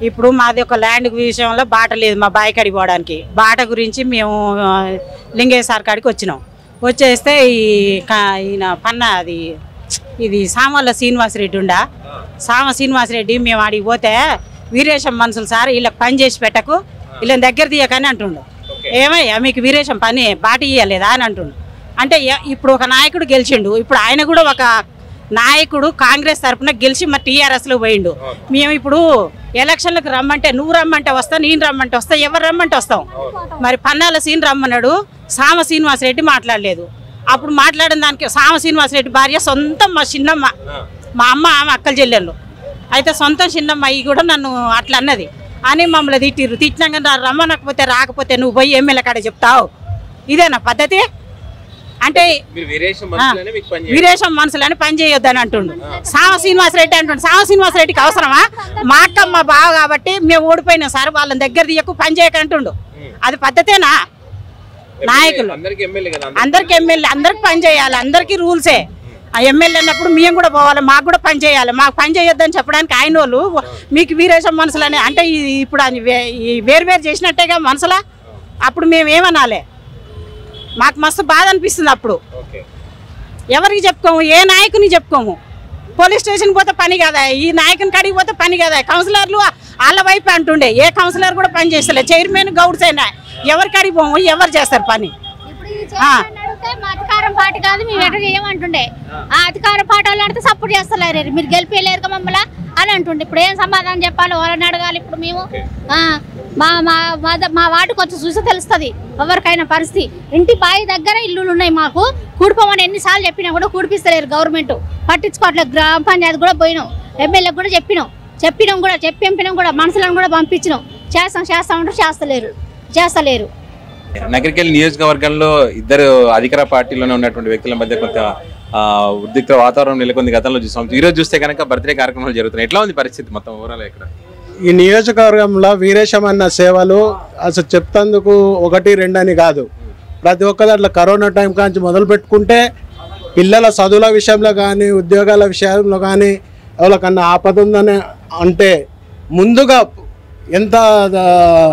ఇప్పుడు మాది ఒక ల్యాండ్ విషయంలో బాట లేదు మా బాయి కాడికి పోవడానికి బాట గురించి మేము ఆ, లింగయ్య సార్ కాడికి వచ్చినాం వచ్చేస్తే ఈ కా- ఈయన పన్న అది ఇది సామల్ల శ్రీనివాసరెడ్డి ఉండా సామ శ్రీనివాసరెడ్డి మేము ఆడికి పోతే వీరేశం మనుషులు సార్ వీళ్ళకి పని చేసి పెట్టకు వీళ్ళని దగ్గర తీయకని అంటుండు ఏమయ్యా మీకు వీరేశం పని బాట ఇయ్యలేదా అని అంటుండు అంటే ఎ- ఇప్పుడు ఒక నాయకుడు గెలిచిండు ఇప్పుడు ఆయన కూడా ఒక నాయకుడు కాంగ్రెస్ తరపున గెలిచి మరి టీఆర్ఎస్లో పోయిండు మేము ఇప్పుడు ఎలక్షన్లకు రమ్మంటే నువ్వు రమ్మంటే వస్తా నేను రమ్మంటే వస్తా ఎవరు రమ్మంటే వస్తాం మరి పన్నాల సీన్ రమ్మన్నాడు సామ శ్రీనివాసరెడ్డి మాట్లాడలేదు అప్పుడు మాట్లాడిన దానికి సామ శ్రీనివాసరెడ్డి భార్య సొంతం మా చిన్నమ్మ మా అమ్మ ఆమె అక్కల చెల్లెళ్ళు అయితే సొంతం చిన్నమ్మ అయ్యి కూడా నన్ను అట్లా అన్నది అని మమ్మల్ని తిట్టిర్రు తిట్టినాక నా రమ్మనకపోతే రాకపోతే నువ్వు పోయి ఎమ్మెల్యే కాడ చెప్తావు ఇదేనా పద్ధతి అంటే మీరు వీరేశం మనుషులనే మీకు పని చేయాలి. వీరేశం మనుషులని పని చేయొద్దని అంటుండు సామ శ్రీనివాసరెడ్డి అంటుండు సామ శ్రీనివాసరెడ్డికి అవసరమా మా అక్క మా బావ కాబట్టి మేము ఓడిపోయినాం సార్ వాళ్ళని దగ్గర తీయకు పని చేయక అంటుండు అది పద్ధతేనా నాయకులు అందరికి ఎమ్మెల్యే కదా అందరికి ఎమ్మెల్యే అందరికి పని చేయాలి అందరికీ రూల్సే ఆ ఎమ్మెల్యే అన్నప్పుడు మేము కూడా పోవాలి మాకు కూడా పని చేయాలి మాకు పని చేయొద్దని చెప్పడానికి ఆయన వాళ్ళు మీకు వీరేశం మనుషులని అంటే ఈ- ఇప్పుడు అది వే- ఈ వేరు వేరు చేసినట్టేగా మనుషులా అప్పుడు మేము ఏమనాలి మాకు మస్తు బాధ అనిపిస్తుంది అప్పుడు ఓకే ఎవరికి చెప్పుకోము ఏ నాయకుని చెప్పుకోము పోలీస్ స్టేషన్ పోతే పని కదా ఈ నాయకుని కాడికి పోతే పని కదా కౌన్సిలర్లు వాళ్ళ వైపు అంటుండే ఏ కౌన్సిలర్ కూడా పని చేస్తలే చైర్మన్ గౌడ్స్ అయినా ఎవరి కాడికి పోము ఎవరు చేస్తారు పని ఇప్పుడు ఈ చైర్మన్ అడిగితే మా అధికారం పార్టీ కాదు మేము ఎట్లా చేయమంటుండే ఆ అధికార పార్టీ వాళ్ళు అడిగితే సపోర్ట్ చేస్తలేరు మీరు గెలిపేయలేరు మమ్మల్ని అని అంటుండే ఇప్పుడు ఏం సమాధానం చెప్పాలి వాళ్ళని అడగాలి ఇప్పుడు మేము ఆ, మా మా మా ద- మా వాటికి వచ్చి చూసి తెలుస్తుంది ఎవరికైనా పరిస్థితి ఇంటి బాయి దగ్గర ఇల్లులు ఉన్నాయి మాకు కూడిపోమని ఎన్నిసార్లు చెప్పినా కూడా కూడిపిస్తలేరు గవర్నమెంట్ పట్టించుకోవట్లేదు గ్రామ పంచాయతీ కూడా పోయినాం ఎమ్మెల్యే కూడా చెప్పినాం చెప్పినాం కూడా చెప్పి పంపినాం కూడా మనుషులను కూడా పంపించినాం చేస్తాం చేస్తాం అంటే చేస్తలేరు చేస్తలేరు నగరికల్ నియోజకవర్గంలో ఇద్దరు అధికార పార్టీలోనే ఉన్నటువంటి వ్యక్తుల మధ్య కొంత ఆ, ఉద్రిక్త వాతావరణం నెలకొంది గతంలో చూసాం ఈ రోజు చూస్తే కనుక బర్త్డే కార్యక్రమాలు జరుగుతున్నాయి ఎట్లా ఉంది పరిస్థితి మొత్తం ఓవరాల్ ఇక్కడ ఈ నియోజకవర్గంలో వీరేశం అన్న సేవలు అసలు చెప్తందుకు ఒకటి రెండు అని కాదు ప్రతి ఒక్క దాంట్లో కరోనా టైం కాంచి మొదలు పెట్టుకుంటే పిల్లల చదువుల విషయంలో కానీ ఉద్యోగాల విషయంలో కానీ ఎవరికన్నా ఆపద ఉందని అంటే ముందుగా ఎంత ఆ,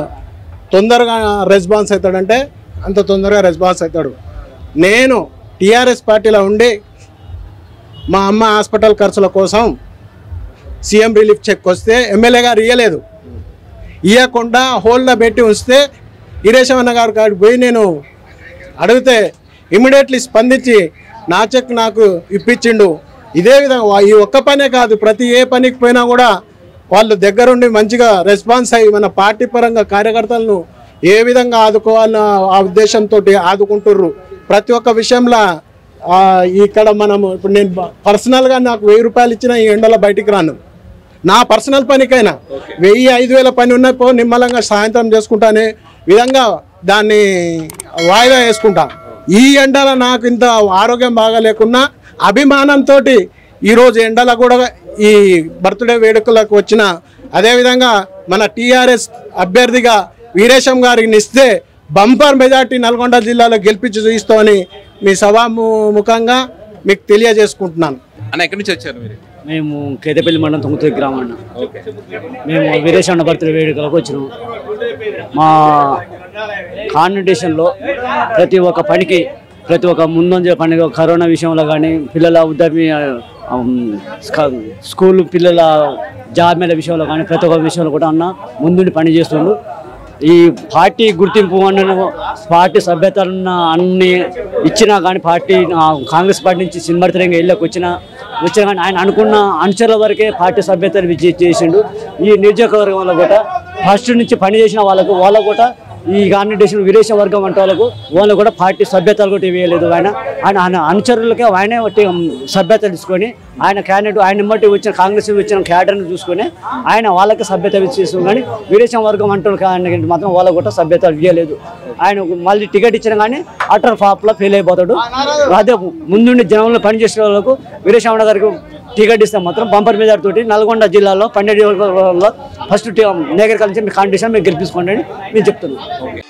తొందరగా రెస్పాన్స్ అవుతాడంటే అంత తొందరగా రెస్పాన్స్ అవుతాడు నేను టీఆర్ఎస్ పార్టీలో ఉండి మా అమ్మ హాస్పిటల్ ఖర్చుల కోసం సీఎం రిలీఫ్ చెక్ వస్తే ఎమ్మెల్యే గారు ఇవ్వలేదు ఇవ్వకుండా హోల్డ్లో పెట్టి ఉంచితే ఈరేశవన్న గారి కాడికి పోయి నేను అడిగితే ఇమీడియట్లీ స్పందించి నా చెక్ నాకు ఇప్పించిండు ఇదే విధంగా వా- ఈ ఒక్క పనే కాదు ప్రతి ఏ పనికి పోయినా కూడా వాళ్ళు దగ్గరుండి మంచిగా రెస్పాన్స్ అయ్యి మన పార్టీ పరంగా కార్యకర్తలను ఏ విధంగా ఆదుకోవాలన్న ఆ ఉద్దేశంతో ఆదుకుంటుర్రు ప్రతి ఒక్క విషయంలో ఆ, ఇక్కడ మనము ఇప్పుడు నేను పర్సనల్గా నాకు వెయ్యి రూపాయలు ఇచ్చిన ఈ ఎండలో బయటికి రాను నా పర్సనల్ పనికైనా వెయ్యి ఐదు వేల పని ఉన్నపో నిమ్మలంగా సాయంత్రం చేసుకుంటానే విధంగా దాన్ని వాయిదా వేసుకుంటా ఈ ఎండల నాకు ఇంత ఆరోగ్యం బాగా లేకున్నా అభిమానంతో ఈరోజు ఎండల కూడా ఈ బర్త్డే వేడుకలకు వచ్చిన అదేవిధంగా మన టీఆర్ఎస్ అభ్యర్థిగా వీరేశం గారికి ఇస్తే బంపర్ మెజార్టీ నల్గొండ జిల్లాలో గెలిపించి చూపిస్తామని మీ సభా ము- ముఖంగా మీకు తెలియజేసుకుంటున్నాను అన్న ఎక్కడి నుంచి వచ్చారు మీరు మేము కేదపల్లి మండలం తొంగుతూరు గ్రామం అన్న ఓకే మేము వీరేశన్న బర్త్డే వేడుకలకు వచ్చినాం మా కాన్వెంటేషన్లో ప్రతి ఒక్క పనికి ప్రతి ఒక్క ముందంజ పండుగ కరోనా విషయంలో కానీ పిల్లల ఉద్యమి ఆ, ఉమ్, స్క- స్కూల్ పిల్లల జాబ్ మేళ విషయంలో కానీ ప్రతి ఒక్క విషయంలో కూడా అన్న ముందుండి పని చేస్తుండు ఈ పార్టీ గుర్తింపు అన్న పార్టీ సభ్యతన్న అన్ని ఇచ్చినా కానీ పార్టీ ఆ, కాంగ్రెస్ పార్టీ నుంచి సినిమర్తరంగా వెళ్ళకి వచ్చినా వచ్చినా కానీ ఆయన అనుకున్న అనుచరుల వరకే పార్టీ సభ్యతను విజయ చేసిండు ఈ నియోజకవర్గంలో కూడా ఫస్ట్ నుంచి పని చేసిన వాళ్ళకు వాళ్ళకు కూడా ఈ కాన్వెంటేషన్ విదేశ వర్గం అంటే వాళ్ళకు వాళ్ళు కూడా పార్టీ సభ్యతలు కూడా ఇవ్వలేదు ఆయన ఆయన ఆయన అనుచరులకే ఆయనే ఒకటి సభ్యత తీసుకొని ఆయన క్యాండిడేట్ ఆయన బట్టి వచ్చిన కాంగ్రెస్ వచ్చిన క్యాడర్ని చూసుకొని ఆయన వాళ్ళకి సభ్యత ఇచ్చేసాం కానీ విదేశం వర్గం అంటున్న క్యాండిడేట్ మాత్రం వాళ్ళకు కూడా సభ్యత ఇవ్వలేదు ఆయన మళ్ళీ టికెట్ ఇచ్చినా కానీ అటర్ ఫ్లాప్లో ఫెయిల్ అయిపోతాడు అదే ముందుండి జనంలో పనిచేసే వాళ్ళకు వీరేశమణ గారికి టికెట్ ఇస్తే మాత్రం బంపర్ మీద తోటి నల్గొండ జిల్లాలో పన్నెండు ఫస్ట్ నేగర్ కలిసి మీ కాంపిటీషన్ మీరు గెలిపించుకోండి అని మేము చెప్తున్నాం ఓకే